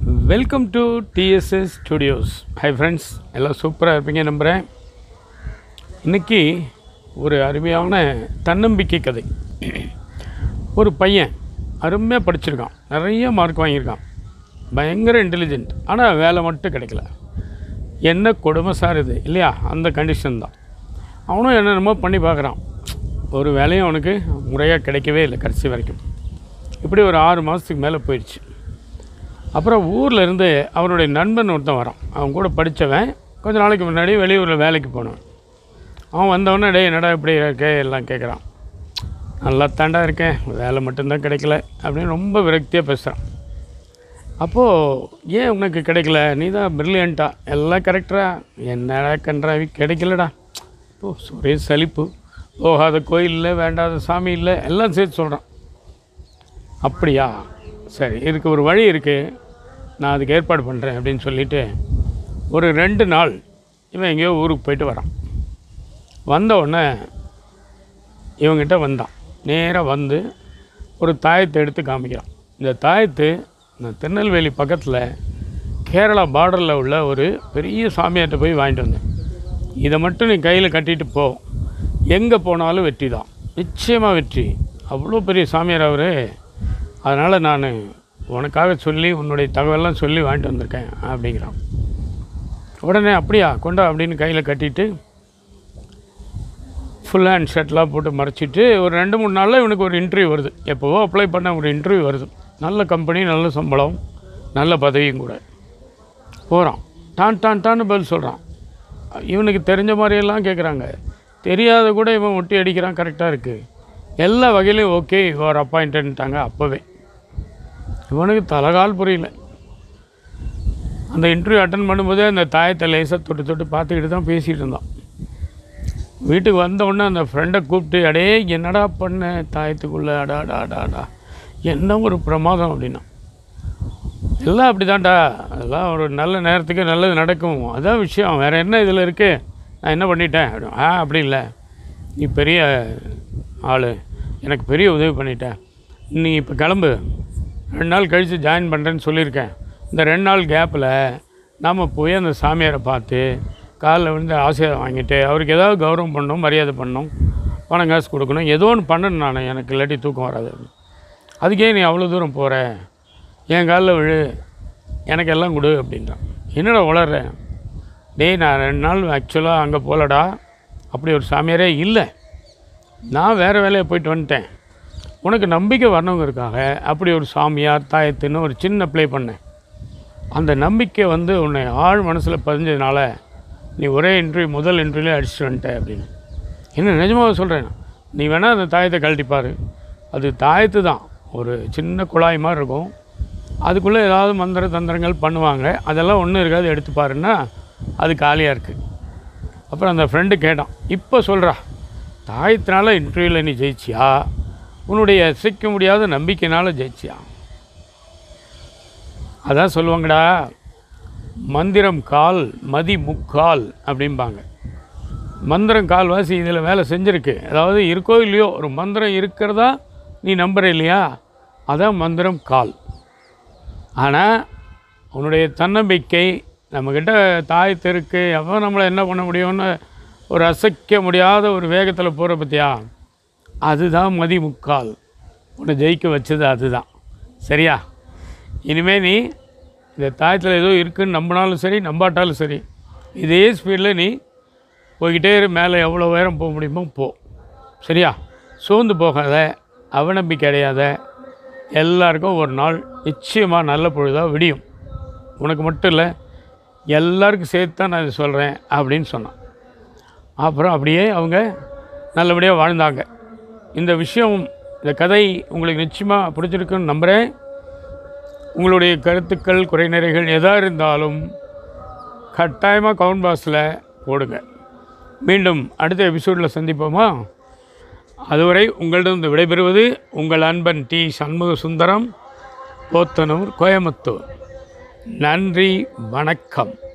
Welcome to TSS studios hi friends எல்லாம் சூப்பராக இருப்பீங்க நம்புகிறேன் இன்றைக்கி ஒரு அருமையான தன்னம்பிக்கை கதை ஒரு பையன் அருமையாக படிச்சிருக்கான் நிறைய மார்க் வாங்கியிருக்கான் பயங்கர இன்டெலிஜென்ட் ஆனால் வேலை மட்டும் கிடைக்கல என்ன கொடுமை சார் இது இல்லையா அந்த கண்டிஷன் தான் அவனும் என்னென்னமோ பண்ணி பார்க்குறான் ஒரு வேலையும் அவனுக்கு முறையாக கிடைக்கவே இல்லை கடைசி வரைக்கும் இப்படி ஒரு ஆறு மாதத்துக்கு மேலே போயிடுச்சு அப்புறம் ஊரில் இருந்து அவனுடைய நண்பன் ஒருத்தன் வரான் அவன் கூட படித்தவன் கொஞ்ச நாளைக்கு முன்னாடி வெளியூரில் வேலைக்கு போனவன் அவன் வந்தவொடனே டேய் என்னடா இப்படி இருக்கே எல்லாம் கேட்குறான் நல்லா தாண்டா இருக்கேன் வேலை மட்டும்தான் கிடைக்கல அப்படின்னு ரொம்ப விரக்தியாக பேசுகிறான் அப்போது ஏன் உனக்கு கிடைக்கல நீ தான் ப்ரில்லியண்ட்டா எல்லாம் கரெக்டரா என்னடா கன்றாவி கிடைக்கலடா ஓ ஒரே சலிப்பு போகாத கோயில் இல்லை வேண்டாத சாமி இல்லை எல்லாம் சேர்த்து சொல்கிறான் அப்படியா சரி இதுக்கு ஒரு வழி இருக்குது நான் அதுக்கு ஏற்பாடு பண்ணுறேன் அப்படின்னு சொல்லிட்டு ஒரு ரெண்டு நாள் இவன் எங்கேயோ ஊருக்கு போயிட்டு வரான் வந்த உடனே இவங்கிட்ட வந்தான் நேராக வந்து ஒரு தாயத்தை எடுத்து காமிக்கிறான் இந்த தாயத்து இந்த திருநெல்வேலி பக்கத்தில் கேரளா பார்டரில் உள்ள ஒரு பெரிய சாமியார்ட்ட போய் வாங்கிட்டு வந்தேன் இதை மட்டும் நீ கையில் கட்டிட்டு போ எங்கே போனாலும் வெற்றி தான் நிச்சயமாக வெற்றி அவ்வளோ பெரிய சாமியார் அவர் அதனால் நான் உனக்காக சொல்லி உன்னுடைய தகவலாம் சொல்லி வாங்கிட்டு வந்திருக்கேன் அப்படிங்கிறான் உடனே அப்படியா கொண்டா அப்படின்னு கையில் கட்டிட்டு ஃபுல் ஹேண்ட் ஷர்ட்லாம் போட்டு மறைச்சிட்டு ஒரு ரெண்டு மூணு நாளில் இவனுக்கு ஒரு இன்டர்வியூ வருது எப்போவோ அப்ளை பண்ண ஒரு இன்டர்வியூ வருது நல்ல கம்பெனி நல்ல சம்பளம் நல்ல பதவியும் கூட போகிறான் டான் டான் டான்னு பதில் சொல்கிறான் இவனுக்கு தெரிஞ்ச மாதிரியெல்லாம் கேட்குறாங்க தெரியாத கூட இவன் ஒட்டி அடிக்கிறான் கரெக்டாக இருக்குது எல்லா வகையிலையும் ஓகே யுவர் அப்பாயிண்டன்ட்டாங்க அப்போவே இவனுக்கு தலகால் புரியல அந்த இன்டர்வியூ அட்டன் பண்ணும்போதே அந்த தாயத்தை லேசாக தொட்டு தொட்டு பார்த்துக்கிட்டு தான் பேசிகிட்டு இருந்தான் வீட்டுக்கு வந்த உடனே அந்த ஃப்ரெண்டை கூப்பிட்டு அடே என்னடா பண்ண தாயத்துக்குள்ளே அடா அடா அடா அடா என்ன ஒரு பிரமாதம் அப்படின்னா எல்லாம் அப்படி தான்டா அதெல்லாம் ஒரு நல்ல நேரத்துக்கு நல்லது நடக்கும் அதான் விஷயம் வேறு என்ன இதில் இருக்குது நான் என்ன பண்ணிட்டேன் அப்படின். ஆ அப்படி இல்லை நீ பெரிய ஆள் எனக்கு பெரிய உதவி பண்ணிட்டேன் நீ இப்போ கிளம்பு ரெண்டு நாள் கழித்து ஜாயின் பண்ணுறேன்னு சொல்லியிருக்கேன் இந்த ரெண்டு நாள் கேப்பில் நாம் போய் அந்த சாமியாரை பார்த்து காலில் விழுந்து ஆசீர்வாதம் வாங்கிட்டு அவருக்கு ஏதாவது கௌரவம் பண்ணணும் மரியாதை பண்ணணும் பணம் காசு கொடுக்கணும் ஏதோ ஒன்று பண்ணணும் நான் எனக்கு இல்லாட்டி தூக்கம் வராது அதுக்கே நீ அவ்வளோ தூரம் போகிற என் காலில் விழு எனக்கு எல்லாம் கொடு அப்படின்றான் என்னடா உளர்ற டேய் நான் ரெண்டு நாள் ஆக்சுவலாக அங்கே போகலடா அப்படி ஒரு சாமியாரே இல்லை நான் வேறு வேலையை போயிட்டு வந்துட்டேன் உனக்கு நம்பிக்கை வரணுங்கிறதுக்காக அப்படி ஒரு சாமியார் தாயத்துன்னு ஒரு சின்ன ப்ளே பண்ணேன் அந்த நம்பிக்கை வந்து உன்னை ஆழ் மனசில் பதிஞ்சதுனால நீ ஒரே இன்டர்வியூ முதல் இன்டர்வியூலே அடிச்சுட்டு வந்துட்ட அப்படின்னு என்ன நிஜமாக சொல்கிறேன் நீ வேணால் அந்த தாயத்தை கழட்டிப்பார் அது தாயத்து தான் ஒரு சின்ன குழாய் மாதிரி இருக்கும் அதுக்குள்ளே ஏதாவது மந்திர தந்திரங்கள் பண்ணுவாங்க அதெல்லாம் ஒன்றும் இருக்காது எடுத்து பாருன்னா அது காலியாக இருக்குது அப்புறம் அந்த ஃப்ரெண்டு கேட்டான் இப்போ சொல்கிறா தாயத்தினால இன்டர்வியூவில் நீ ஜெயிச்சியா உன்னுடைய அசைக்க முடியாத நம்பிக்கையினால ஜெயிச்சியா அதான் சொல்லுவாங்கடா மந்திரம் கால் மதி முக்கால் அப்படிம்பாங்க மந்திரம் கால்வாசி இதில் வேலை செஞ்சுருக்கு அதாவது இருக்கோ இல்லையோ ஒரு மந்திரம் இருக்கிறதா நீ நம்புற இல்லையா அதான் மந்திரம் கால் ஆனால் உன்னுடைய தன்னம்பிக்கை நம்மக்கிட்ட தாய் தெருக்கு எவன் நம்மளை என்ன பண்ண முடியும்னு ஒரு அசைக்க முடியாத ஒரு வேகத்தில் போகிற பற்றியா அதுதான் மதி முக்கால் உன்னை ஜெயிக்க வச்சது அதுதான் சரியா இனிமேல் நீ இந்த தாயத்தில் ஏதோ இருக்குன்னு நம்பினாலும் சரி நம்பாட்டாலும் சரி இதே ஸ்பீடில் நீ போய்கிட்டே இரு மேலே எவ்வளோ உயரம் போக முடியுமோ போ சரியா சோர்ந்து போகாத அவநம்பிக்கை அடையாத எல்லாருக்கும் ஒரு நாள் நிச்சயமாக நல்ல பொழுதாக விடியும் உனக்கு மட்டும் இல்லை எல்லாருக்கும் சேர்த்து தான் நான் இதை சொல்கிறேன் அப்படின்னு சொன்னான் அப்புறம் அப்படியே அவங்க நல்லபடியாக வாழ்ந்தாங்க இந்த விஷயம் இந்த கதை உங்களுக்கு நிச்சயமாக பிடிச்சிருக்குன்னு நம்புகிறேன் உங்களுடைய கருத்துக்கள் குறைநிறைகள் எதாக இருந்தாலும் கட்டாயமாக கவுண்ட் பாக்ஸில் போடுங்க மீண்டும் அடுத்த எபிசோடில் சந்திப்போமா அதுவரை உங்களிடம் விடைபெறுவது உங்கள் அன்பன் டி சண்முக சுந்தரம் போத்தனூர் கோயம்புத்தூர் நன்றி வணக்கம்